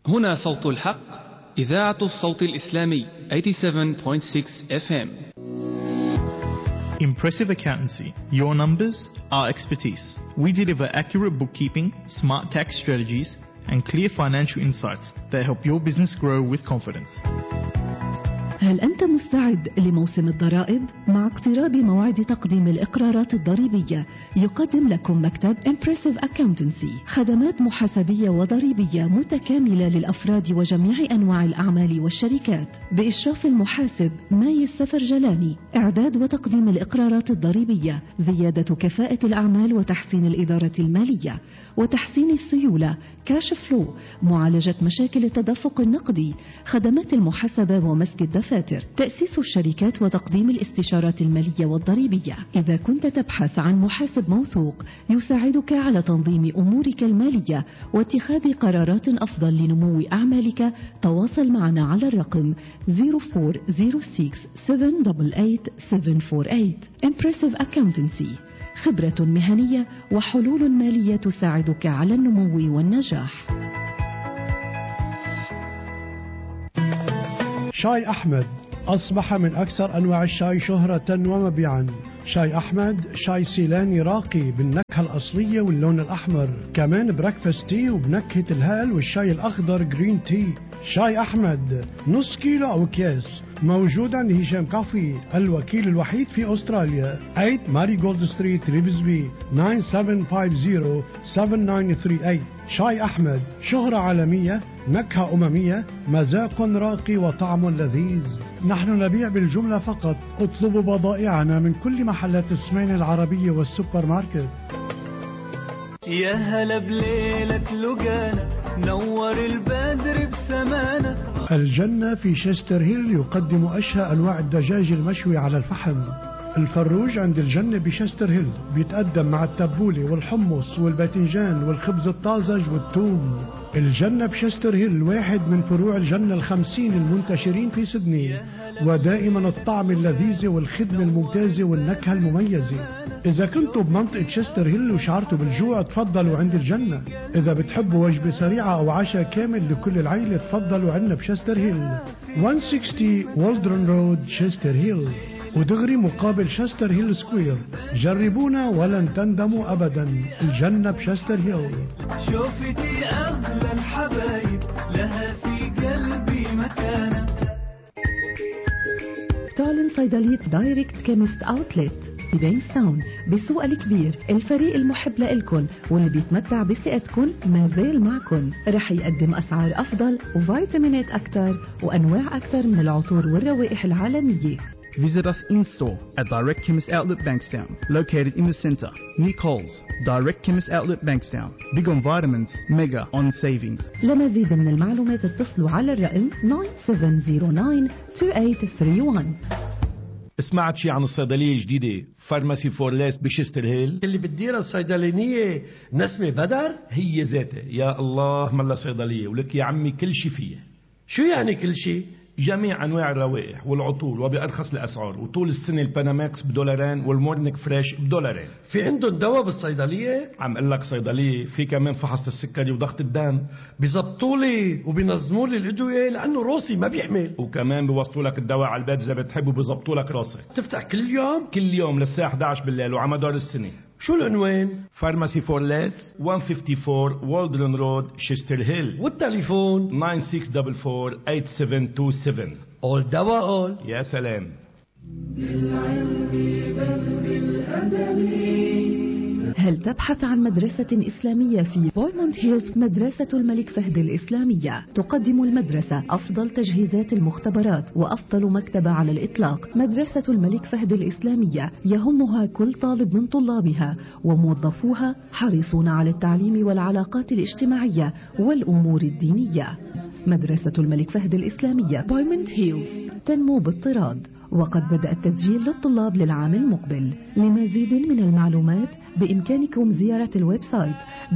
هنا صوت الحق إذاعة الصوت الإسلامي 87.6 FM Impressive Accountancy. Your numbers, our expertise. We deliver accurate bookkeeping, smart tax strategies, and clear financial insights that help your business grow with confidence. هل أنت مستعد لموسم الضرائب؟ مع اقتراب موعد تقديم الإقرارات الضريبية يقدم لكم مكتب Impressive Accountancy خدمات محاسبية وضريبية متكاملة للأفراد وجميع أنواع الأعمال والشركات بإشراف المحاسب ماي السفر جلاني إعداد وتقديم الإقرارات الضريبية زيادة كفاءة الأعمال وتحسين الإدارة المالية وتحسين السيولة كاش فلو معالجة مشاكل التدفق النقدي خدمات المحاسبة ومسك الدفاتر تأسيس الشركات وتقديم الاستشارات المالية والضريبية إذا كنت تبحث عن محاسب موثوق يساعدك على تنظيم أمورك المالية واتخاذ قرارات أفضل لنمو أعمالك تواصل معنا على الرقم 0406 788 748 Impressive Accountancy خبرة مهنية وحلول مالية تساعدك على النمو والنجاح شاي أحمد أصبح من أكثر أنواع الشاي شهرة ومبيعا شاي أحمد شاي سيلاني راقي بالنكهة الأصلية واللون الأحمر كمان بريكفاست تي وبنكهة الهال والشاي الأخضر جرين تي شاي أحمد نص كيلو أو أكياس موجود عند هشام كافي الوكيل الوحيد في أستراليا 8 ماري جولد ستريت ريفزبي 9750-7938 شاي أحمد شهرة عالمية نكهة أممية مذاق راقي وطعم لذيذ نحن نبيع بالجملة فقط اطلبوا بضائعنا من كل محلات السمين العربية والسوبر ماركت يا هلا بليلة لقانا نور البدر بسمانا الجنة في شستر هيل يقدم أشهى أنواع الدجاج المشوي على الفحم الفروج عند الجنة بشستر هيل بيتقدم مع التبولة والحمص والباذنجان والخبز الطازج والثوم الجنة بشستر هيل واحد من فروع الجنة الخمسين المنتشرين في سدني ودائما الطعم اللذيذ والخدمة الممتازة والنكهة المميزة إذا كنتوا بمنطقة شستر هيل وشعرتوا بالجوع تفضلوا عند الجنة إذا بتحبوا وجبة سريعة أو عشاء كامل لكل العيلة تفضلوا عنا بشستر هيل 160 والدرن رود شستر هيل ودغري مقابل شستر هيل سكوير جربونا ولن تندموا أبدا الجنة بشستر هيل شوفتي أغلى الحبايب لها في قلبي مكانة تعلن صيدلية دايركت كيمست اوتلت ببينستاون بالسوق الكبير الفريق المحب لإلكن واللي بيتمتع بثقتكن ما زال معكن رح يقدم أسعار أفضل وفيتامينات أكثر وأنواع أكثر من العطور والروائح العالمية Visit us in store at Direct Chemist Outlet Bankstown, located in the centre, near Coles. Direct Chemist Outlet Bankstown. Big on vitamins, mega on savings. لمزيد من المعلومات اتصلوا على الرقم 97092831 سمعت شي عن الصيدلية الجديدة فارماسي فورليس بشستر هيل اللي بتديرها الصيدلانية نسمة بدر هي ذاتها يا الله ملا صيدلية ولك يا عمي كل شي فيها شو يعني كل شيء جميع انواع الروائح والعطور وبارخص الاسعار وطول السنه الباناماكس بدولارين والمورنيك فريش بدولارين في عندهم دواء بالصيدلية عم اقول لك صيدليه في كمان فحص السكري وضغط الدم بيزبطوا لي وبينظموا لي الادوية لانه روسي ما بيحمل وكمان بيوصلوا لك الدواء على البيت اذا بتحب وبيظبطوا لك راسك تفتح كل يوم كل يوم للساعه 11 بالليل وعلى مدار السنه شو العنوان فارماسي فور ليس 154 والدرن رود شيستر هيل والتليفون 9644 اول دواء اول يا سلام هل تبحث عن مدرسة إسلامية في بويموند هيلز مدرسة الملك فهد الإسلامية تقدم المدرسة أفضل تجهيزات المختبرات وأفضل مكتبة على الإطلاق مدرسة الملك فهد الإسلامية يهمها كل طالب من طلابها وموظفوها حريصون على التعليم والعلاقات الاجتماعية والأمور الدينية مدرسة الملك فهد الإسلامية بويمنت هيلز تنمو باضطراد وقد بدأ التسجيل للطلاب للعام المقبل لمزيد من المعلومات بإمكانكم زيارة الويب سايت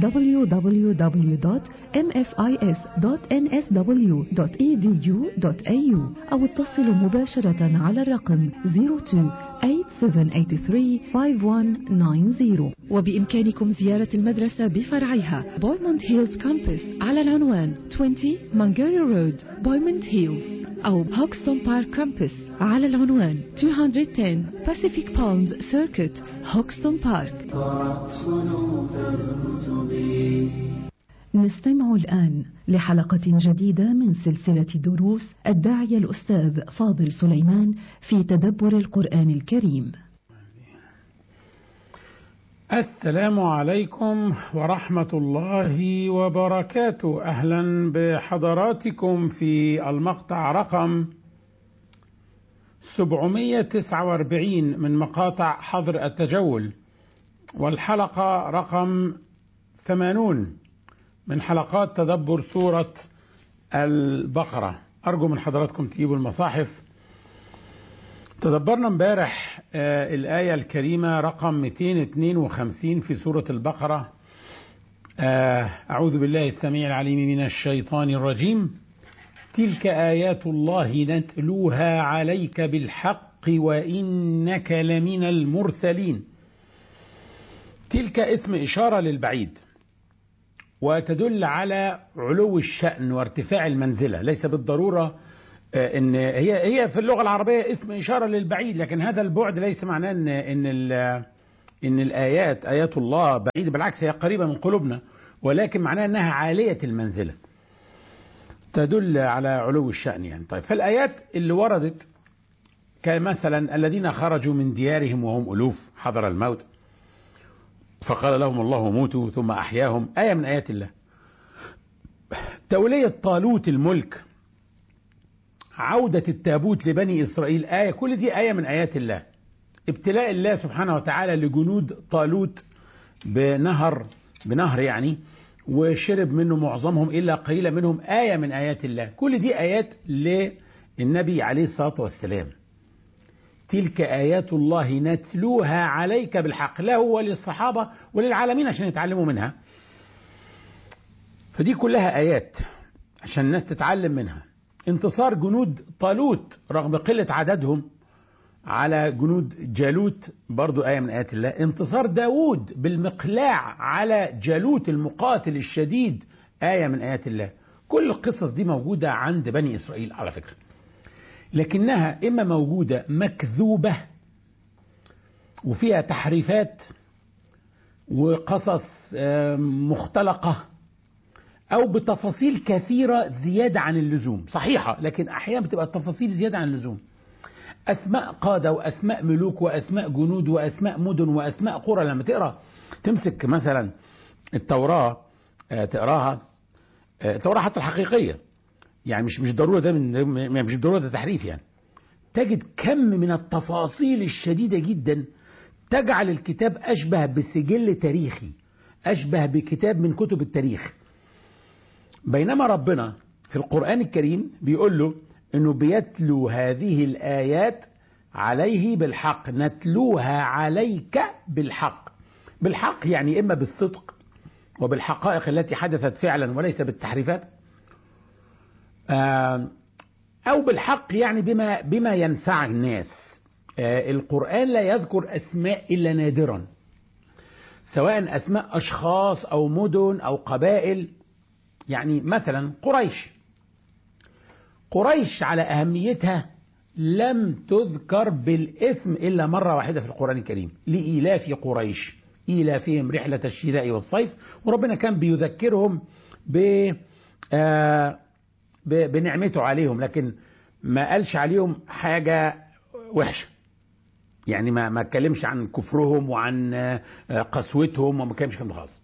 www.mfis.nsw.edu.au أو اتصلوا مباشرة على الرقم 02-8783-5190 وبإمكانكم زيارة المدرسة بفرعها بويموند هيلز كامبس على العنوان 20 مانجاري رود بويموند هيلز أو هوكستون بارك كامبس على العنوان 210 Pacific Palms Circuit هوكستون بارك نستمع الآن لحلقة جديدة من سلسلة دروس الداعية الأستاذ فاضل سليمان في تدبر القرآن الكريم السلام عليكم ورحمة الله وبركاته أهلا بحضراتكم في المقطع رقم 749 من مقاطع حظر التجول والحلقة رقم 80 من حلقات تدبر سورة البقرة أرجو من حضراتكم تجيبوا المصاحف تدبرنا امبارح آه الآية الكريمة رقم 252 في سورة البقرة آه أعوذ بالله السميع العليم من الشيطان الرجيم تلك آيات الله نتلوها عليك بالحق وإنك لمن المرسلين تلك اسم إشارة للبعيد وتدل على علو الشأن وارتفاع المنزلة ليس بالضرورة ان هي هي في اللغه العربيه اسم اشاره للبعيد لكن هذا البعد ليس معناه ان ان ان الايات ايات الله بعيده بالعكس هي قريبه من قلوبنا ولكن معناه انها عاليه المنزله تدل على علو الشان يعني طيب فالايات اللي وردت كمثلا الذين خرجوا من ديارهم وهم الوف حضر الموت فقال لهم الله موتوا ثم احياهم ايه من ايات الله توليه طالوت الملك عودة التابوت لبني إسرائيل آية كل دي آية من آيات الله ابتلاء الله سبحانه وتعالى لجنود طالوت بنهر بنهر يعني وشرب منه معظمهم إلا قليلا منهم آية من آيات الله كل دي آيات للنبي عليه الصلاة والسلام تلك آيات الله نتلوها عليك بالحق له وللصحابة وللعالمين عشان يتعلموا منها فدي كلها آيات عشان الناس تتعلم منها انتصار جنود طالوت رغم قلة عددهم على جنود جالوت برضو آية من آيات الله انتصار داود بالمقلاع على جالوت المقاتل الشديد آية من آيات الله كل القصص دي موجودة عند بني إسرائيل على فكرة لكنها إما موجودة مكذوبة وفيها تحريفات وقصص مختلقة أو بتفاصيل كثيرة زيادة عن اللزوم صحيحة لكن أحيانا بتبقى التفاصيل زيادة عن اللزوم أسماء قادة وأسماء ملوك وأسماء جنود وأسماء مدن وأسماء قرى لما تقرأ تمسك مثلا التوراة تقراها التوراة حتى الحقيقية يعني مش مش ضرورة ده من مش ضرورة ده تحريف يعني تجد كم من التفاصيل الشديدة جدا تجعل الكتاب أشبه بسجل تاريخي أشبه بكتاب من كتب التاريخ بينما ربنا في القرآن الكريم بيقول له انه بيتلو هذه الآيات عليه بالحق نتلوها عليك بالحق بالحق يعني إما بالصدق وبالحقائق التي حدثت فعلا وليس بالتحريفات أو بالحق يعني بما, بما ينفع الناس القرآن لا يذكر أسماء إلا نادرا سواء أسماء أشخاص أو مدن أو قبائل يعني مثلا قريش قريش على أهميتها لم تذكر بالاسم إلا مرة واحدة في القرآن الكريم لإيلاف قريش إيلافهم رحلة الشتاء والصيف وربنا كان بيذكرهم ب بنعمته عليهم لكن ما قالش عليهم حاجة وحشة يعني ما ما اتكلمش عن كفرهم وعن قسوتهم وما كانش كده خالص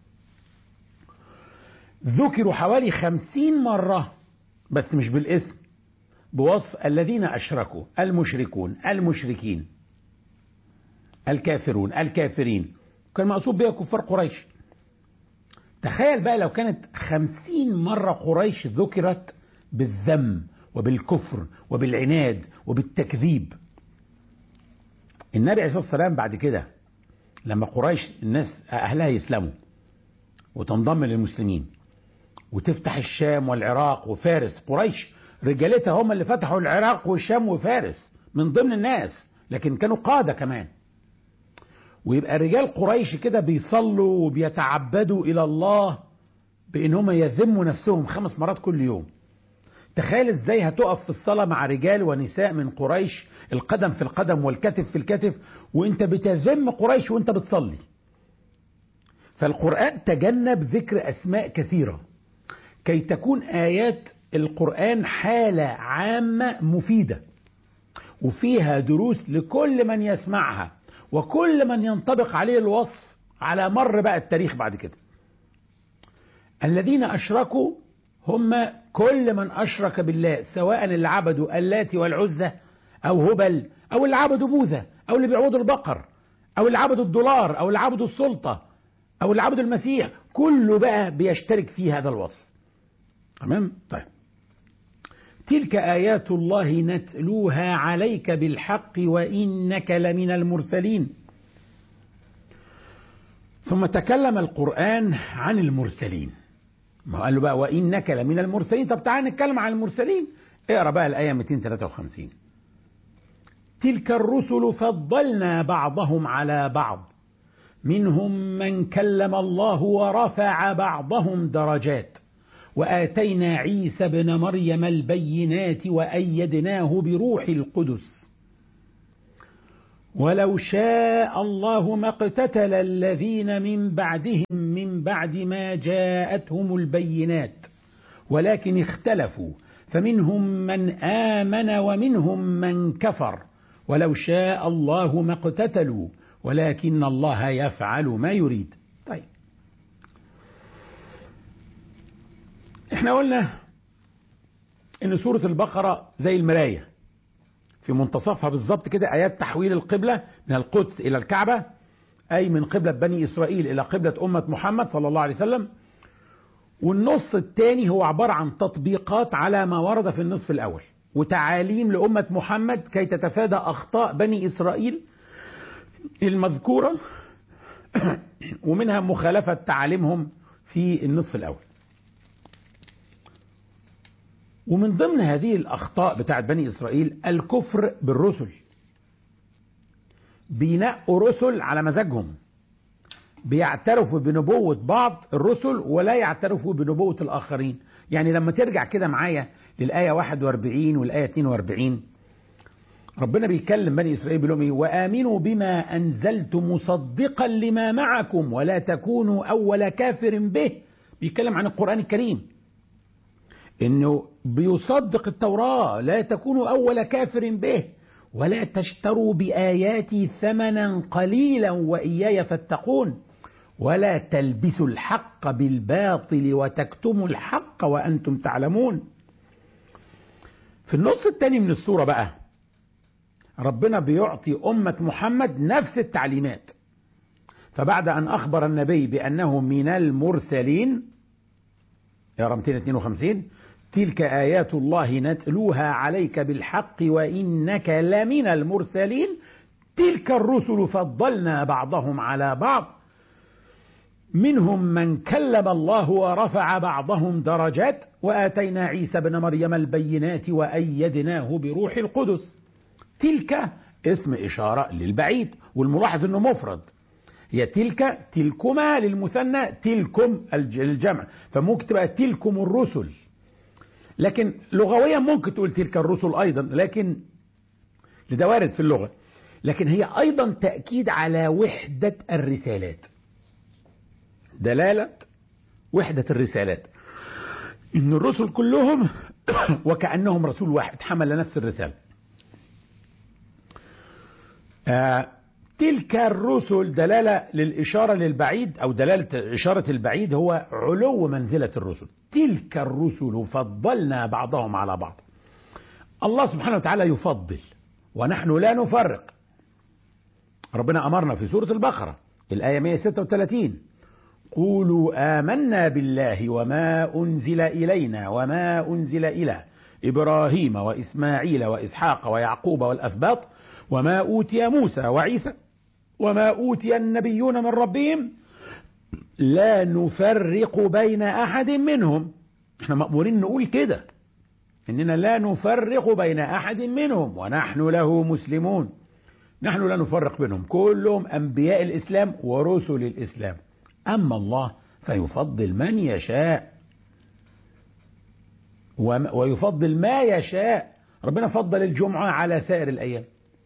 ذكروا حوالي خمسين مرة بس مش بالاسم بوصف الذين أشركوا المشركون المشركين الكافرون الكافرين كان مقصود بها كفار قريش تخيل بقى لو كانت خمسين مرة قريش ذكرت بالذم وبالكفر وبالعناد وبالتكذيب النبي عليه الصلاة والسلام بعد كده لما قريش الناس أهلها يسلموا وتنضم للمسلمين وتفتح الشام والعراق وفارس قريش رجالتها هم اللي فتحوا العراق والشام وفارس من ضمن الناس لكن كانوا قادة كمان ويبقى رجال قريش كده بيصلوا وبيتعبدوا إلى الله بإن هم يذموا نفسهم خمس مرات كل يوم تخيل ازاي هتقف في الصلاة مع رجال ونساء من قريش القدم في القدم والكتف في الكتف وانت بتذم قريش وانت بتصلي فالقرآن تجنب ذكر أسماء كثيرة كي تكون آيات القرآن حالة عامة مفيدة وفيها دروس لكل من يسمعها وكل من ينطبق عليه الوصف على مر بقى التاريخ بعد كده الذين أشركوا هم كل من أشرك بالله سواء اللي عبدوا اللات والعزة أو هبل أو اللي عبدوا بوذا أو اللي بيعبدوا البقر أو اللي عبدوا الدولار أو اللي عبدوا السلطة أو اللي عبدوا المسيح كله بقى بيشترك في هذا الوصف تمام طيب تلك آيات الله نتلوها عليك بالحق وإنك لمن المرسلين ثم تكلم القرآن عن المرسلين ما قال له بقى وإنك لمن المرسلين طب تعال نتكلم عن المرسلين اقرا بقى الآية 253 تلك الرسل فضلنا بعضهم على بعض منهم من كلم الله ورفع بعضهم درجات وآتينا عيسى ابن مريم البينات وأيدناه بروح القدس ولو شاء الله ما اقتتل الذين من بعدهم من بعد ما جاءتهم البينات ولكن اختلفوا فمنهم من آمن ومنهم من كفر ولو شاء الله ما اقتتلوا ولكن الله يفعل ما يريد طيب احنا قلنا ان سورة البقرة زي المراية في منتصفها بالظبط كده آيات تحويل القبلة من القدس إلى الكعبة أي من قبلة بني إسرائيل إلى قبلة أمة محمد صلى الله عليه وسلم والنص الثاني هو عبارة عن تطبيقات على ما ورد في النصف الأول وتعاليم لأمة محمد كي تتفادى أخطاء بني إسرائيل المذكورة ومنها مخالفة تعاليمهم في النصف الأول ومن ضمن هذه الأخطاء بتاعت بني إسرائيل الكفر بالرسل بينقوا رسل على مزاجهم بيعترفوا بنبوة بعض الرسل ولا يعترفوا بنبوة الآخرين يعني لما ترجع كده معايا للآية 41 والآية 42 ربنا بيكلم بني إسرائيل بيقول لهم وآمنوا بما أنزلت مصدقا لما معكم ولا تكونوا أول كافر به بيتكلم عن القرآن الكريم انه بيصدق التوراة لا تكونوا اول كافر به ولا تشتروا باياتي ثمنا قليلا واياي فاتقون ولا تلبسوا الحق بالباطل وتكتموا الحق وانتم تعلمون في النص الثاني من السورة بقى ربنا بيعطي أمة محمد نفس التعليمات فبعد أن أخبر النبي بأنه من المرسلين يا 252 تلك آيات الله نتلوها عليك بالحق وإنك لمن المرسلين تلك الرسل فضلنا بعضهم على بعض منهم من كلم الله ورفع بعضهم درجات وآتينا عيسى بن مريم البينات وأيدناه بروح القدس تلك اسم إشارة للبعيد والملاحظ أنه مفرد هي تلك تلكما للمثنى تلكم الجمع فممكن تبقى تلكم الرسل لكن لغويا ممكن تقول تلك الرسل أيضا لكن ده وارد في اللغة لكن هي أيضا تأكيد على وحدة الرسالات دلالة وحدة الرسالات إن الرسل كلهم وكأنهم رسول واحد حمل نفس الرسالة آه تلك الرسل دلالة للإشارة للبعيد أو دلالة إشارة البعيد هو علو منزلة الرسل تلك الرسل فضلنا بعضهم على بعض الله سبحانه وتعالى يفضل ونحن لا نفرق ربنا أمرنا في سورة البقرة الآية 136 قولوا آمنا بالله وما أنزل إلينا وما أنزل إلى إبراهيم وإسماعيل وإسحاق ويعقوب والأسباط وما أوتي موسى وعيسى وما أوتي النبيون من ربهم لا نفرق بين أحد منهم احنا مأمورين نقول كده إننا لا نفرق بين أحد منهم ونحن له مسلمون نحن لا نفرق بينهم كلهم أنبياء الإسلام ورسل الإسلام أما الله فيفضل من يشاء ويفضل ما يشاء ربنا فضل الجمعة على سائر الأيام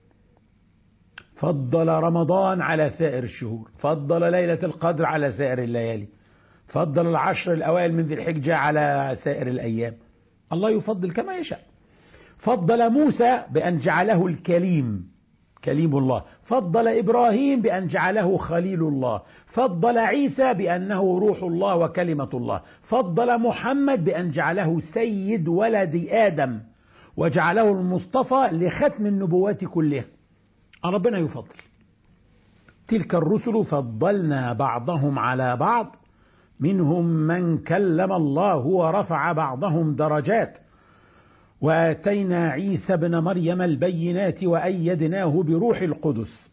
فضل رمضان على سائر الشهور فضل ليلة القدر على سائر الليالي فضل العشر الأوائل من ذي الحجة على سائر الأيام الله يفضل كما يشاء فضل موسى بأن جعله الكليم كليم الله فضل إبراهيم بأن جعله خليل الله فضل عيسى بأنه روح الله وكلمة الله فضل محمد بأن جعله سيد ولد آدم وجعله المصطفى لختم النبوات كلها ربنا يفضل تلك الرسل فضلنا بعضهم على بعض منهم من كلم الله ورفع بعضهم درجات واتينا عيسى ابن مريم البينات وايدناه بروح القدس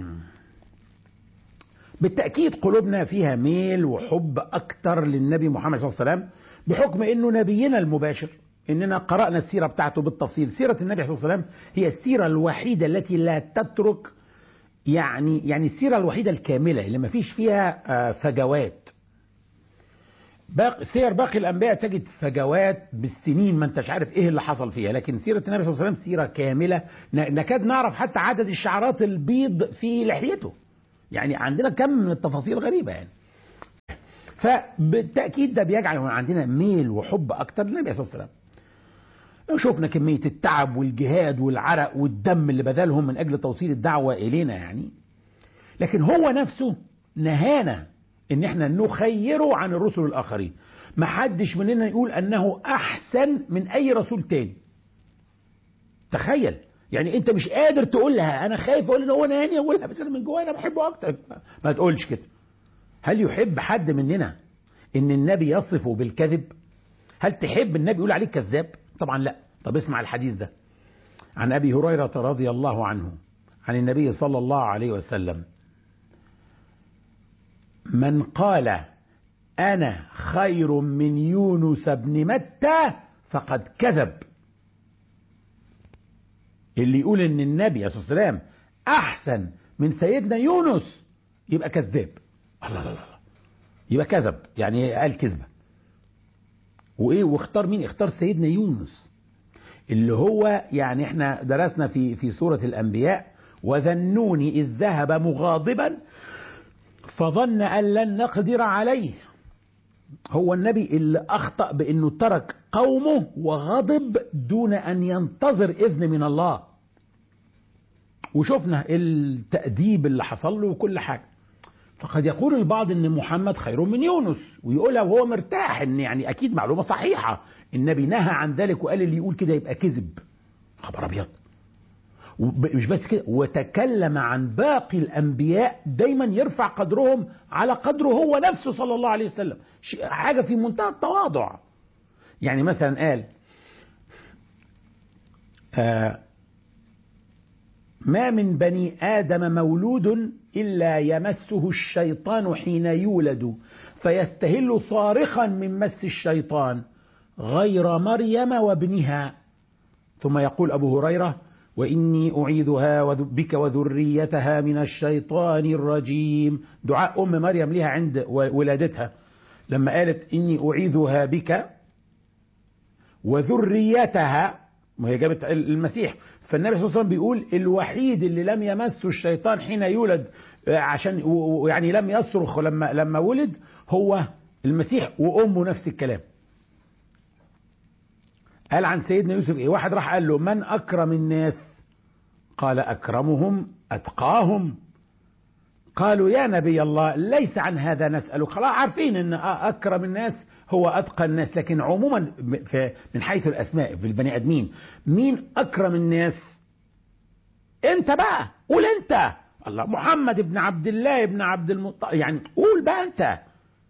بالتاكيد قلوبنا فيها ميل وحب اكتر للنبي محمد صلى الله عليه وسلم بحكم انه نبينا المباشر اننا قرانا السيره بتاعته بالتفصيل سيره النبي صلى الله عليه وسلم هي السيره الوحيده التي لا تترك يعني يعني السيره الوحيده الكامله اللي ما فيش فيها فجوات باقي سير باقي الانبياء تجد فجوات بالسنين ما انتش عارف ايه اللي حصل فيها لكن سيره النبي صلى الله عليه وسلم سيره كامله نكاد نعرف حتى عدد الشعرات البيض في لحيته يعني عندنا كم من التفاصيل غريبه يعني فبالتاكيد ده بيجعل عندنا ميل وحب اكتر للنبي صلى الله عليه وسلم شفنا كمية التعب والجهاد والعرق والدم اللي بذلهم من أجل توصيل الدعوة إلينا يعني لكن هو نفسه نهانا ان احنا نخيره عن الرسل الاخرين ما حدش مننا يقول انه احسن من اي رسول تاني تخيل يعني انت مش قادر تقولها انا خايف اقول ان هو نهاني اقولها بس انا من جوايا انا بحبه اكتر ما تقولش كده هل يحب حد مننا ان النبي يصفه بالكذب هل تحب النبي يقول عليك كذاب طبعا لا طب اسمع الحديث ده عن ابي هريره رضي الله عنه عن النبي صلى الله عليه وسلم من قال انا خير من يونس بن متى فقد كذب اللي يقول ان النبي صلى الله عليه وسلم احسن من سيدنا يونس يبقى كذاب الله لا لا يبقى كذب يعني قال كذبه وايه واختار مين اختار سيدنا يونس اللي هو يعني احنا درسنا في في سوره الانبياء وذنوني اذ ذهب مغاضبا فظن ان لن نقدر عليه هو النبي اللي اخطا بانه ترك قومه وغضب دون ان ينتظر اذن من الله وشفنا التاديب اللي حصل له وكل حاجه فقد يقول البعض ان محمد خير من يونس ويقولها وهو مرتاح ان يعني اكيد معلومه صحيحه النبي نهى عن ذلك وقال اللي يقول كده يبقى كذب خبر ابيض مش بس كده وتكلم عن باقي الانبياء دايما يرفع قدرهم على قدره هو نفسه صلى الله عليه وسلم حاجه في منتهى التواضع يعني مثلا قال آه ما من بني ادم مولود الا يمسه الشيطان حين يولد فيستهل صارخا من مس الشيطان غير مريم وابنها ثم يقول ابو هريره واني اعيذها بك وذريتها من الشيطان الرجيم دعاء ام مريم لها عند ولادتها لما قالت اني اعيذها بك وذريتها ما هي جابت المسيح فالنبي صلى الله عليه وسلم بيقول الوحيد اللي لم يمسه الشيطان حين يولد عشان يعني لم يصرخ لما لما ولد هو المسيح وامه نفس الكلام قال عن سيدنا يوسف ايه واحد راح قال له من اكرم الناس قال اكرمهم اتقاهم قالوا يا نبي الله ليس عن هذا نسألك خلاص عارفين ان اكرم الناس هو اتقى الناس لكن عموما من حيث الاسماء في البني ادمين مين اكرم الناس انت بقى قول انت الله محمد ابن عبد الله ابن عبد المطلب يعني قول بقى انت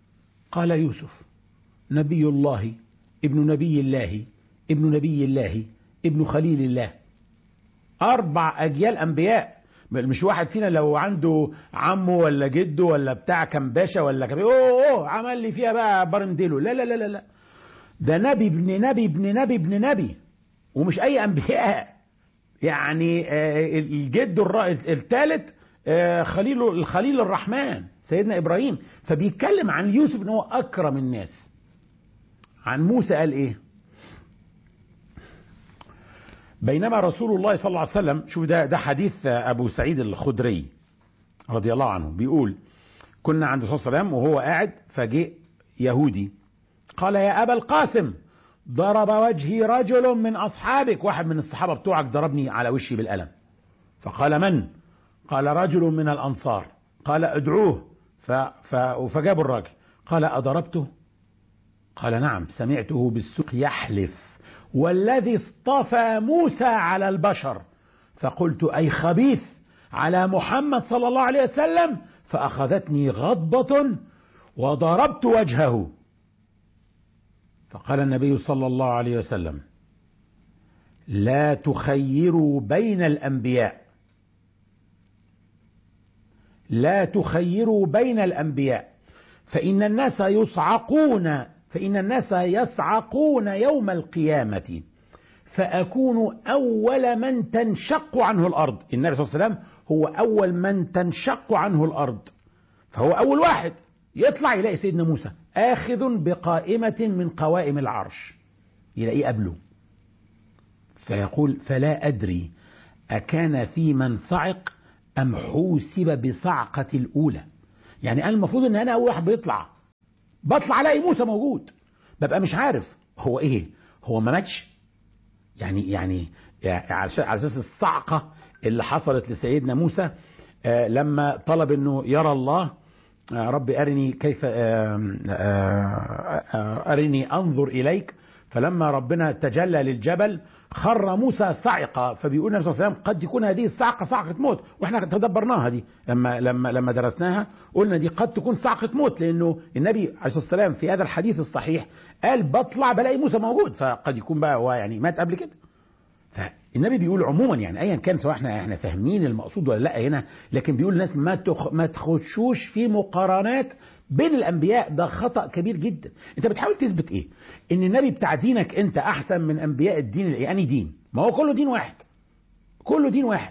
قال يوسف نبي الله ابن نبي الله ابن نبي الله ابن خليل الله أربع أجيال أنبياء مش واحد فينا لو عنده عمه ولا جده ولا بتاع كان باشا ولا كان اوه اوه عمل لي فيها بقى برنديلو لا لا لا لا لا ده نبي ابن نبي ابن نبي ابن نبي ومش اي انبياء يعني آه الجد الثالث آه خليل الخليل الرحمن سيدنا ابراهيم فبيتكلم عن يوسف ان هو اكرم الناس عن موسى قال ايه بينما رسول الله صلى الله عليه وسلم شوف ده ده حديث ابو سعيد الخدري رضي الله عنه بيقول كنا عند الرسول صلى الله عليه وسلم وهو قاعد فجاء يهودي قال يا ابا القاسم ضرب وجهي رجل من اصحابك واحد من الصحابه بتوعك ضربني على وشي بالقلم فقال من قال رجل من الانصار قال ادعوه ف ف فجابوا الراجل قال اضربته قال نعم سمعته بالسوق يحلف والذي اصطفى موسى على البشر فقلت أي خبيث على محمد صلى الله عليه وسلم فأخذتني غضبة وضربت وجهه فقال النبي صلى الله عليه وسلم لا تخيروا بين الأنبياء لا تخيروا بين الأنبياء فإن الناس يصعقون فإن الناس يصعقون يوم القيامة فأكون أول من تنشق عنه الأرض النبي صلى الله عليه وسلم هو أول من تنشق عنه الأرض فهو أول واحد يطلع يلاقي سيدنا موسى آخذ بقائمة من قوائم العرش يلاقيه قبله فيقول فلا أدري أكان في من صعق أم حوسب بصعقة الأولى يعني أنا المفروض أن أنا أول واحد بيطلع بطلع الاقي موسى موجود ببقى مش عارف هو ايه هو ما ماتش يعني يعني, يعني على اساس الصعقه اللي حصلت لسيدنا موسى آه لما طلب انه يرى الله آه ربي ارني كيف آه ارني انظر اليك فلما ربنا تجلى للجبل خر موسى صعقة فبيقول النبي صلى الله عليه وسلم قد تكون هذه الصعقة صعقة موت واحنا تدبرناها دي لما لما لما درسناها قلنا دي قد تكون صعقة موت لانه النبي عليه الصلاة والسلام في هذا الحديث الصحيح قال بطلع بلاقي موسى موجود فقد يكون بقى هو يعني مات قبل كده فالنبي بيقول عموما يعني ايا كان سواء احنا احنا فاهمين المقصود ولا لا هنا لكن بيقول الناس ما تخ ما تخشوش في مقارنات بين الانبياء ده خطا كبير جدا انت بتحاول تثبت ايه ان النبي بتاع دينك انت احسن من انبياء الدين يعني دين ما هو كله دين واحد كله دين واحد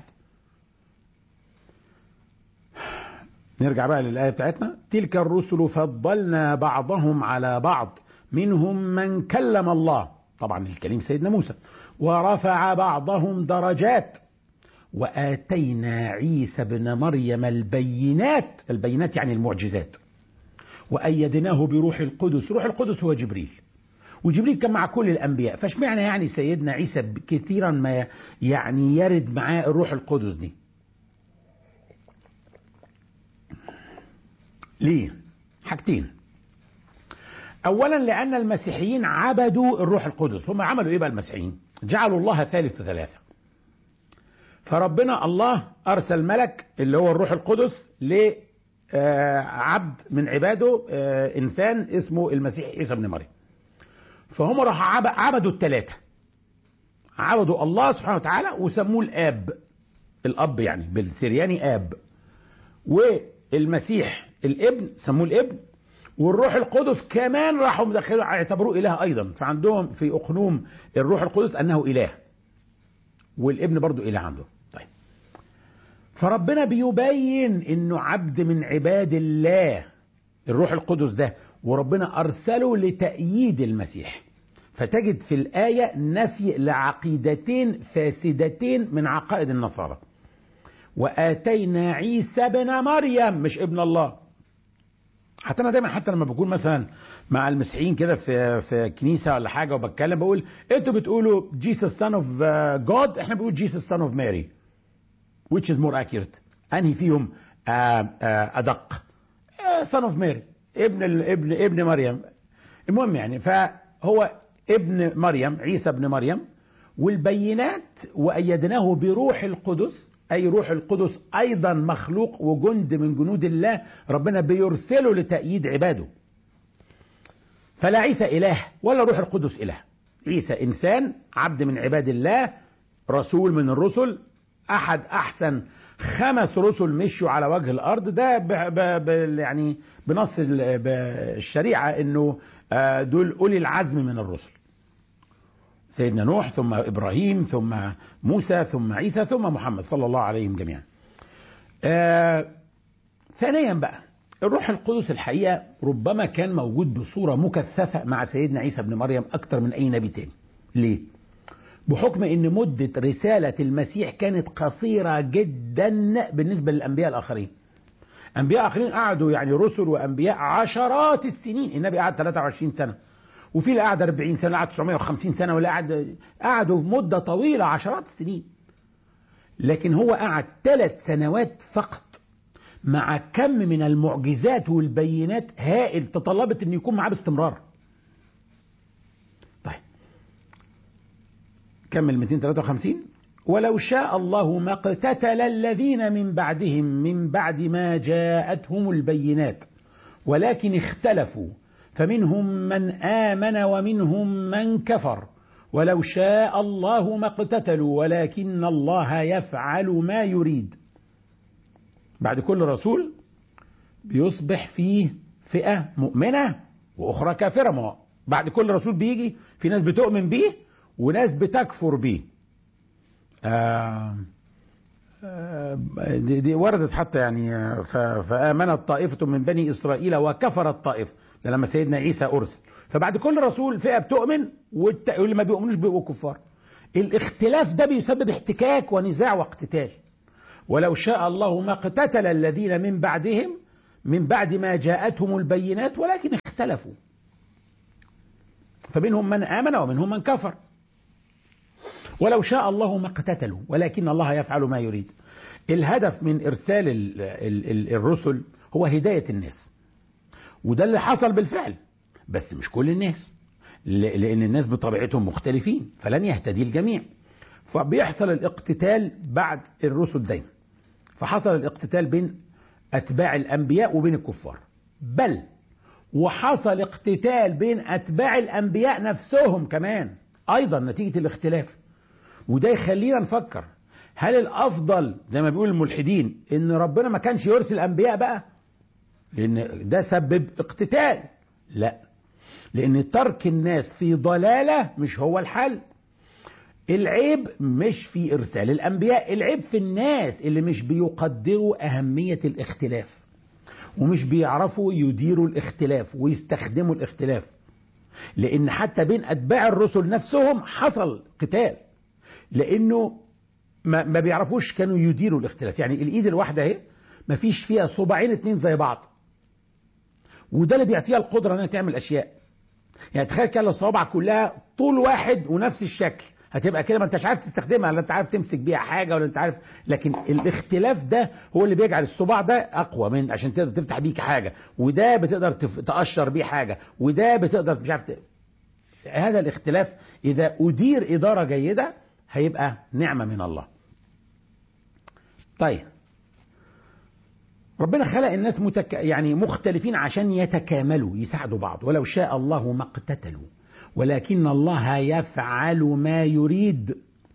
نرجع بقى للآية بتاعتنا تلك الرسل فضلنا بعضهم على بعض منهم من كلم الله طبعا الكليم سيدنا موسى ورفع بعضهم درجات وآتينا عيسى ابن مريم البينات البينات يعني المعجزات وأيدناه بروح القدس روح القدس هو جبريل وجبريل كان مع كل الأنبياء فاشمعنى يعني سيدنا عيسى كثيرا ما يعني يرد معاه الروح القدس دي ليه حاجتين أولا لأن المسيحيين عبدوا الروح القدس هم عملوا إيه بقى المسيحيين جعلوا الله ثالث ثلاثة فربنا الله أرسل ملك اللي هو الروح القدس ل عبد من عباده انسان اسمه المسيح عيسى ابن مريم فهم راح عبدوا الثلاثه عبدوا الله سبحانه وتعالى وسموه الاب الاب يعني بالسرياني اب والمسيح الابن سموه الابن والروح القدس كمان راحوا مدخلوا اعتبروه اله ايضا فعندهم في اقنوم الروح القدس انه اله والابن برضو اله عندهم فربنا بيبين انه عبد من عباد الله الروح القدس ده وربنا ارسله لتأييد المسيح فتجد في الآية نفي لعقيدتين فاسدتين من عقائد النصارى وآتينا عيسى ابن مريم مش ابن الله حتى انا دايما حتى لما بكون مثلا مع المسيحيين كده في في كنيسه ولا حاجه وبتكلم بقول انتوا بتقولوا جيسس سان اوف جود احنا بنقول جيسس سان اوف ماري which is more accurate انهي فيهم آآ آآ ادق son of Mary ابن ابن ابن مريم المهم يعني فهو ابن مريم عيسى ابن مريم والبينات وايدناه بروح القدس اي روح القدس ايضا مخلوق وجند من جنود الله ربنا بيرسله لتأييد عباده فلا عيسى إله ولا روح القدس إله عيسى إنسان عبد من عباد الله رسول من الرسل أحد أحسن خمس رسل مشوا على وجه الأرض ده ب ب ب يعني بنص ال- ب- الشريعة إنه آه، دول أولي العزم من الرسل سيدنا نوح ثم إبراهيم ثم موسى ثم عيسى ثم محمد صلى الله عليهم جميعا آه ثانيا بقى الروح القدس الحقيقة ربما كان موجود بصورة مكثفة مع سيدنا عيسى بن مريم أكتر من أي نبي تاني ليه؟ بحكم ان مدة رسالة المسيح كانت قصيرة جدا بالنسبة للأنبياء الآخرين أنبياء آخرين قعدوا يعني رسل وأنبياء عشرات السنين النبي قعد 23 سنة وفي اللي قعد 40 سنة قعد 950 سنة واللي قعد قعدوا مدة طويلة عشرات السنين لكن هو قعد ثلاث سنوات فقط مع كم من المعجزات والبينات هائل تطلبت ان يكون معاه باستمرار طيب كمل 253 ولو شاء الله ما اقتتل الذين من بعدهم من بعد ما جاءتهم البينات ولكن اختلفوا فمنهم من آمن ومنهم من كفر ولو شاء الله ما اقتتلوا ولكن الله يفعل ما يريد بعد كل رسول بيصبح فيه فئة مؤمنة وأخرى كافرة ما هو بعد كل رسول بيجي في ناس بتؤمن بيه وناس بتكفر بيه آه آه دي, دي وردت حتى يعني آه، ف- فآمنت طائفة من بني إسرائيل وكفرت طائفة ده لما سيدنا عيسى أرسل فبعد كل رسول فئة بتؤمن والت- واللي ما بيؤمنوش بيبقوا كفار الاختلاف ده بيسبب احتكاك ونزاع واقتتال ولو شاء الله ما اقتتل الذين من بعدهم من بعد ما جاءتهم البينات ولكن اختلفوا فمنهم من آمن ومنهم من كفر ولو شاء الله ما اقتتلوا ولكن الله يفعل ما يريد الهدف من إرسال ال ال ال الرسل هو هداية الناس وده اللي حصل بالفعل بس مش كل الناس ل- لأن الناس بطبيعتهم مختلفين فلن يهتدي الجميع فبيحصل الاقتتال بعد الرسل دايما فحصل الاقتتال بين أتباع الأنبياء وبين الكفار بل وحصل اقتتال بين أتباع الأنبياء نفسهم كمان أيضا نتيجة الاختلاف وده يخلينا نفكر هل الأفضل زي ما بيقول الملحدين إن ربنا ما كانش يرسل أنبياء بقى لأن ده سبب اقتتال لا لأن ترك الناس في ضلالة مش هو الحل العيب مش في إرسال الأنبياء العيب في الناس اللي مش بيقدروا أهمية الاختلاف ومش بيعرفوا يديروا الاختلاف ويستخدموا الاختلاف لأن حتى بين أتباع الرسل نفسهم حصل قتال لأنه ما, ما بيعرفوش كانوا يديروا الاختلاف يعني الإيد الواحدة اهي ما فيش فيها صباعين اتنين زي بعض وده اللي بيعطيها القدرة انها تعمل أشياء يعني تخيل كده لو صوابعك كلها طول واحد ونفس الشكل هتبقى كده ما انتش عارف تستخدمها ولا انت عارف تمسك بيها حاجه ولا انت عارف لكن الاختلاف ده هو اللي بيجعل الصباع ده اقوى من عشان تقدر تفتح بيه حاجه وده بتقدر تف- تقشر بيه حاجه وده بتقدر مش عارف ت- هذا الاختلاف اذا ادير اداره جيده هيبقى نعمه من الله. طيب ربنا خلق الناس متك... يعني مختلفين عشان يتكاملوا يساعدوا بعض ولو شاء الله ما اقتتلوا ولكن الله يفعل ما يريد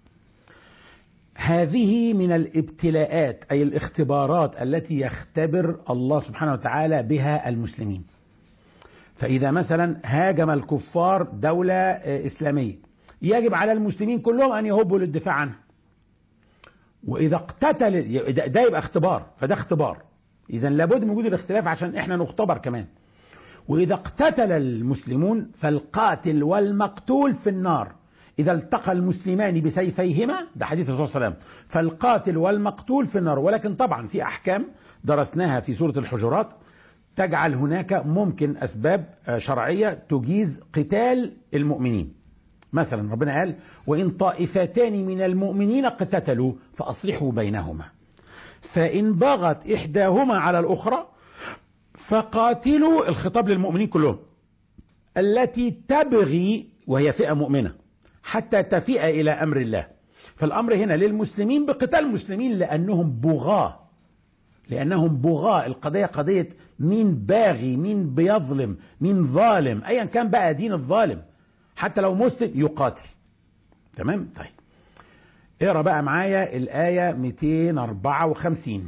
هذه من الابتلاءات أي الاختبارات التي يختبر الله سبحانه وتعالى بها المسلمين فإذا مثلا هاجم الكفار دولة آه، إسلامية يجب على المسلمين كلهم أن يهبوا للدفاع عنها وإذا اقتتل ده ده يبقى اختبار فده اختبار إذا لابد من وجود الاختلاف عشان إحنا نختبر كمان وإذا اقتتل المسلمون فالقاتل والمقتول في النار إذا التقى المسلمان بسيفيهما ده حديث الرسول صلى الله عليه وسلم فالقاتل والمقتول في النار ولكن طبعا في أحكام درسناها في سورة الحجرات تجعل هناك ممكن أسباب آه، شرعية تجيز قتال المؤمنين مثلا ربنا قال وإن طائفتان من المؤمنين اقتتلوا فأصلحوا بينهما فإن بغت إحداهما على الأخرى فقاتلوا الخطاب للمؤمنين كلهم التي تبغي وهي فئة مؤمنة حتى تفيء إلى أمر الله فالأمر هنا للمسلمين بقتال المسلمين لأنهم بغاة لأنهم بغاة القضية قضية مين باغي مين بيظلم مين ظالم ايا كان بقى دين الظالم حتى لو مسلم يقاتل تمام طيب اقرا بقى معايا الآية 254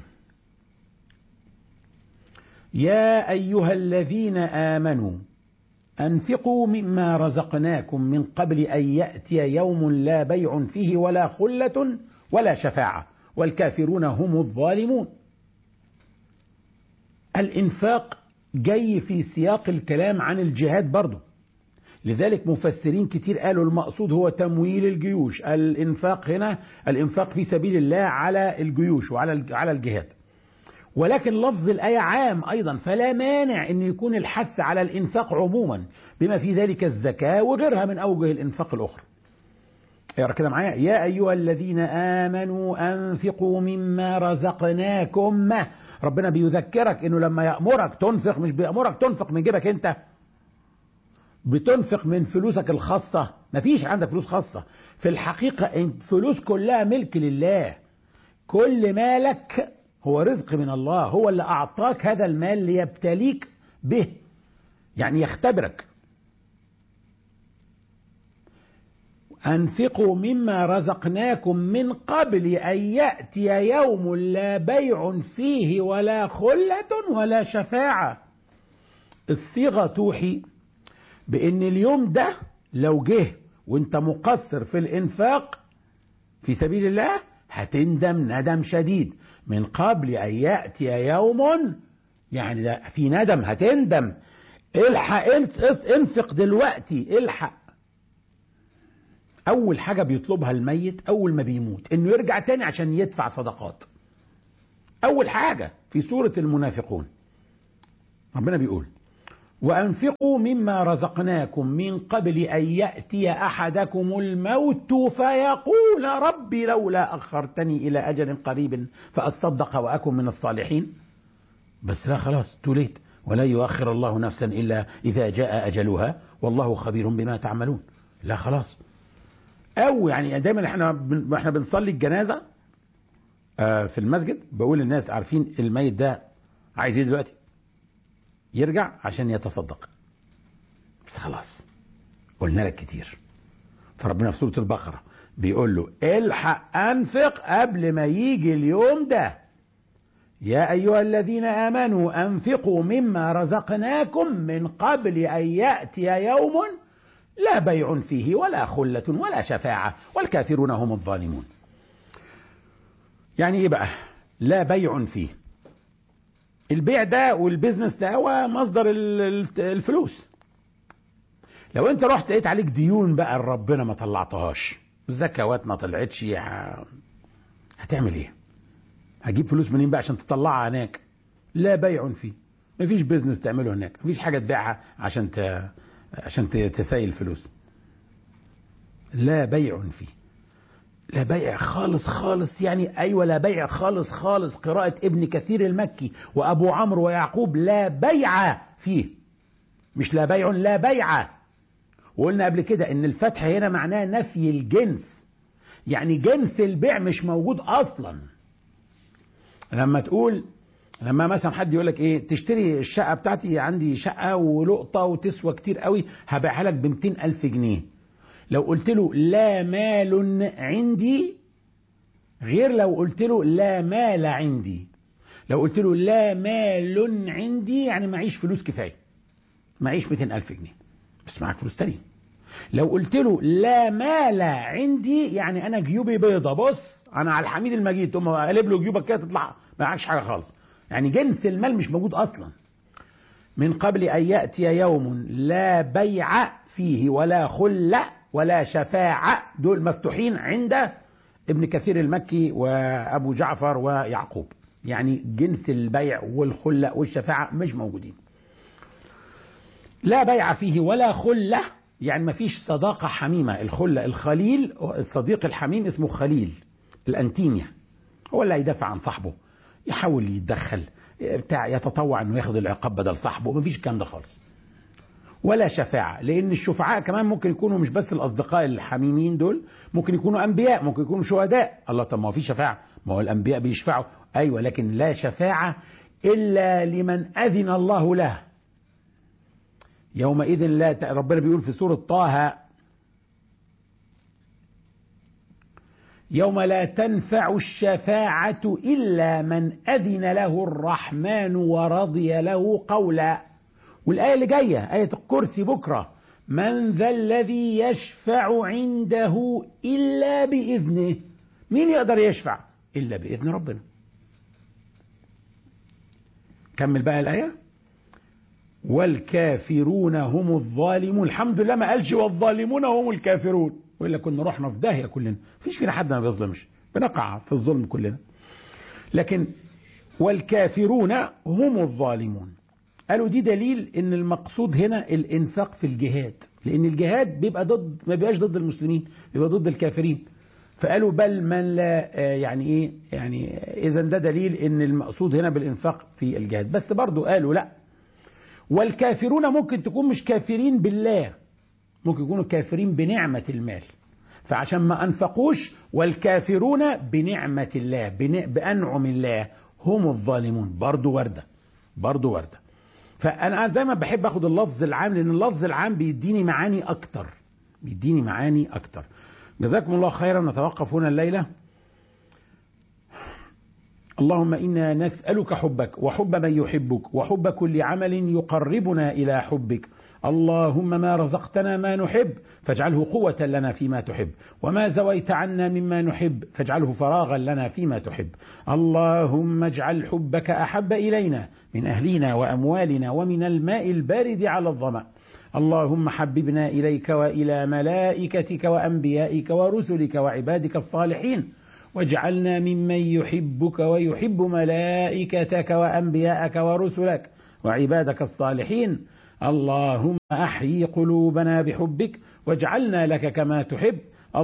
يا أيها الذين آمنوا أنفقوا مما رزقناكم من قبل أن يأتي يوم لا بيع فيه ولا خلة ولا شفاعة والكافرون هم الظالمون الإنفاق جاي في سياق الكلام عن الجهاد برضه لذلك مفسرين كتير قالوا المقصود هو تمويل الجيوش الإنفاق هنا الإنفاق في سبيل الله على الجيوش وعلى على الجهاد ولكن لفظ الآية عام أيضا فلا مانع أن يكون الحث على الإنفاق عموما بما في ذلك الزكاة وغيرها من أوجه الإنفاق الأخرى اقرا كده معايا يا أيها الذين آمنوا أنفقوا مما رزقناكم ربنا بيذكرك أنه لما يأمرك تنفق مش بيأمرك تنفق من جيبك أنت بتنفق من فلوسك الخاصة مفيش عندك فلوس خاصة في الحقيقة فلوس كلها ملك لله كل مالك هو رزق من الله هو اللي أعطاك هذا المال ليبتليك به يعني يختبرك أنفقوا مما رزقناكم من قبل أن يأتي يوم لا بيع فيه ولا خلة ولا شفاعة الصيغة توحي بأن اليوم ده لو جه وانت مقصر في الإنفاق في سبيل الله هتندم ندم شديد من قبل أن يأتي يوم يعني ده في ندم هتندم الحق انفق دلوقتي الحق أول حاجة بيطلبها الميت أول ما بيموت إنه يرجع تاني عشان يدفع صدقات أول حاجة في سورة المنافقون ربنا بيقول وأنفقوا مما رزقناكم من قبل أن يأتي أحدكم الموت فيقول ربي لولا أخرتني إلى أجل قريب فأصدق وأكن من الصالحين بس لا خلاص توليت ولا يؤخر الله نفسا إلا إذا جاء أجلها والله خبير بما تعملون لا خلاص أو يعني دايما احنا احنا بنصلي الجنازة في المسجد بقول للناس عارفين الميت ده عايز ايه دلوقتي يرجع عشان يتصدق بس خلاص قلنا لك كتير فربنا في سورة البقرة بيقول له الحق أنفق قبل ما يجي اليوم ده يا أيها الذين آمنوا أنفقوا مما رزقناكم من قبل أن يأتي يوم لا بيع فيه ولا خلة ولا شفاعة والكافرون هم الظالمون يعني ايه بقى لا بيع فيه البيع ده والبيزنس ده هو مصدر الفلوس لو انت رحت لقيت عليك ديون بقى ربنا ما طلعتهاش الزكوات ما طلعتش هتعمل ايه هجيب فلوس منين بقى عشان تطلعها هناك لا بيع فيه مفيش بيزنس تعمله هناك مفيش حاجه تبيعها عشان ت... عشان تسايل فلوس لا بيع فيه لا بيع خالص خالص يعني ايوه لا بيع خالص خالص قراءة ابن كثير المكي وابو عمرو ويعقوب لا بيع فيه مش لا بيع لا بيع وقلنا قبل كده ان الفتح هنا معناه نفي الجنس يعني جنس البيع مش موجود اصلا لما تقول لما مثلا حد يقول لك ايه تشتري الشقه بتاعتي عندي شقه ولقطه وتسوى كتير قوي هبيعها لك ب 200 الف جنيه لو قلت له لا مال عندي غير لو قلت له لا مال عندي لو قلت له لا مال عندي يعني معيش فلوس كفايه معيش 200 الف جنيه بس معاك فلوس تانية لو قلت له لا مال عندي يعني انا جيوبي بيضه بص انا على الحميد المجيد تقوم قلب له جيوبك كده تطلع معكش حاجه خالص يعني جنس المال مش موجود اصلا من قبل ان ياتي يوم لا بيع فيه ولا خله ولا شفاعه دول مفتوحين عند ابن كثير المكي وابو جعفر ويعقوب يعني جنس البيع والخله والشفاعه مش موجودين لا بيع فيه ولا خله يعني ما فيش صداقه حميمه الخله الخليل الصديق الحميم اسمه خليل الانتيميا هو اللي هيدافع عن صاحبه يحاول يتدخل بتاع يتطوع انه ياخد العقاب بدل صاحبه مفيش الكلام ده خالص ولا شفاعة لأن الشفعاء كمان ممكن يكونوا مش بس الأصدقاء الحميمين دول ممكن يكونوا أنبياء ممكن يكونوا شهداء الله طب ما هو في شفاعة ما هو الأنبياء بيشفعوا أيوة لكن لا شفاعة إلا لمن أذن الله له يومئذ لا ت... ربنا بيقول في سورة طه يوم لا تنفع الشفاعة إلا من أذن له الرحمن ورضي له قولا والآية اللي جاية آية الكرسي بكرة من ذا الذي يشفع عنده إلا بإذنه مين يقدر يشفع إلا بإذن ربنا كمل بقى الآية والكافرون هم الظالمون الحمد لله ما قالش والظالمون هم الكافرون وإلا كنا رحنا في داهية كلنا مفيش فينا حد ما بيظلمش بنقع في الظلم كلنا لكن والكافرون هم الظالمون قالوا دي دليل ان المقصود هنا الانفاق في الجهاد لان الجهاد بيبقى ضد ما بيبقاش ضد المسلمين بيبقى ضد الكافرين فقالوا بل من لا يعني ايه يعني اذا ده دليل ان المقصود هنا بالانفاق في الجهاد بس برضو قالوا لا والكافرون ممكن تكون مش كافرين بالله ممكن يكونوا كافرين بنعمة المال فعشان ما أنفقوش والكافرون بنعمة الله بأنعم الله هم الظالمون برضو وردة برضو وردة فأنا دايما بحب أخد اللفظ العام لأن اللفظ العام بيديني معاني أكتر بيديني معاني أكتر جزاكم الله خيرا نتوقف هنا الليلة اللهم إنا نسألك حبك وحب من يحبك وحب كل عمل يقربنا إلى حبك اللهم ما رزقتنا ما نحب فاجعله قوة لنا فيما تحب وما زويت عنا مما نحب فاجعله فراغا لنا فيما تحب اللهم اجعل حبك أحب إلينا من أهلنا وأموالنا ومن الماء البارد على الظمأ اللهم حببنا إليك وإلى ملائكتك وأنبيائك ورسلك وعبادك الصالحين واجعلنا ممن يحبك ويحب ملائكتك وأنبياءك ورسلك وعبادك الصالحين اللهم احيي قلوبنا بحبك واجعلنا لك كما تحب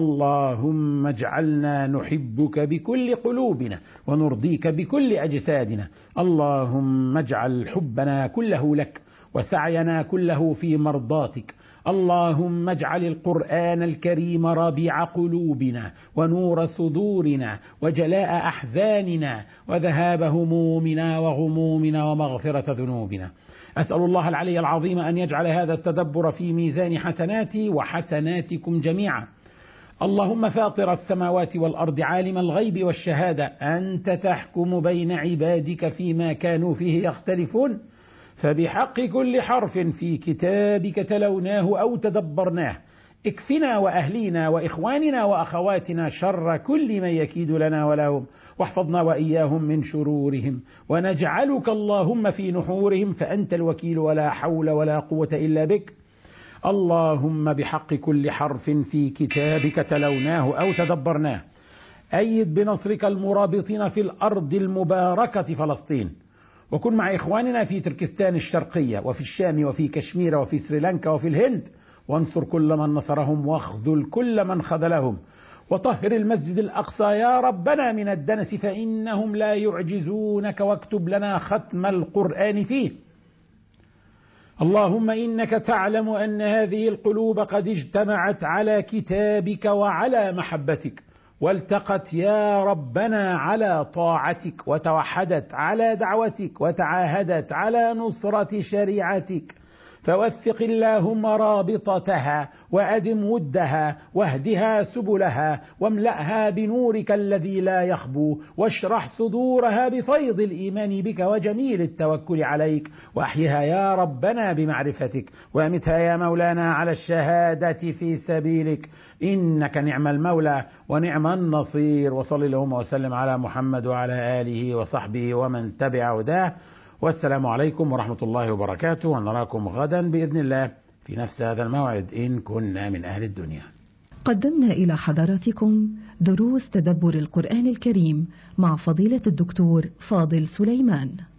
اللهم اجعلنا نحبك بكل قلوبنا ونرضيك بكل اجسادنا اللهم اجعل حبنا كله لك وسعينا كله في مرضاتك اللهم اجعل القران الكريم ربيع قلوبنا ونور صدورنا وجلاء احزاننا وذهاب همومنا وغمومنا ومغفره ذنوبنا أسأل الله العلي العظيم أن يجعل هذا التدبر في ميزان حسناتي وحسناتكم جميعا اللهم فاطر السماوات والأرض عالم الغيب والشهادة أنت تحكم بين عبادك فيما كانوا فيه يختلفون فبحق كل حرف في كتابك تلوناه أو تدبرناه اكفنا وأهلينا وإخواننا وأخواتنا شر كل من يكيد لنا ولهم واحفظنا وإياهم من شرورهم ونجعلك اللهم في نحورهم فأنت الوكيل ولا حول ولا قوة إلا بك اللهم بحق كل حرف في كتابك تلوناه أو تدبرناه أيد بنصرك المرابطين في الأرض المباركة فلسطين وكن مع إخواننا في تركستان الشرقية وفي الشام وفي كشمير وفي سريلانكا وفي الهند وانصر كل من نصرهم واخذل كل من خذلهم وطهر المسجد الأقصى يا ربنا من الدنس فإنهم لا يعجزونك واكتب لنا ختم القرآن فيه اللهم إنك تعلم أن هذه القلوب قد اجتمعت على كتابك وعلى محبتك والتقت يا ربنا على طاعتك وتوحدت على دعوتك وتعاهدت على نصرة شريعتك فوثق اللهم رابطتها وأدم ودها واهدها سبلها واملأها بنورك الذي لا يخبو واشرح صدورها بفيض الإيمان بك وجميل التوكل عليك وأحيها يا ربنا بمعرفتك وأمتها يا مولانا على الشهادة في سبيلك إنك نعم المولى ونعم النصير وصل اللهم وسلم على محمد وعلى آله وصحبه ومن تبع هداه والسلام عليكم ورحمة الله وبركاته ونراكم غدا بإذن الله في نفس هذا الموعد إن كنا من أهل الدنيا قدمنا إلى حضراتكم دروس تدبر القرآن الكريم مع فضيلة الدكتور فاضل سليمان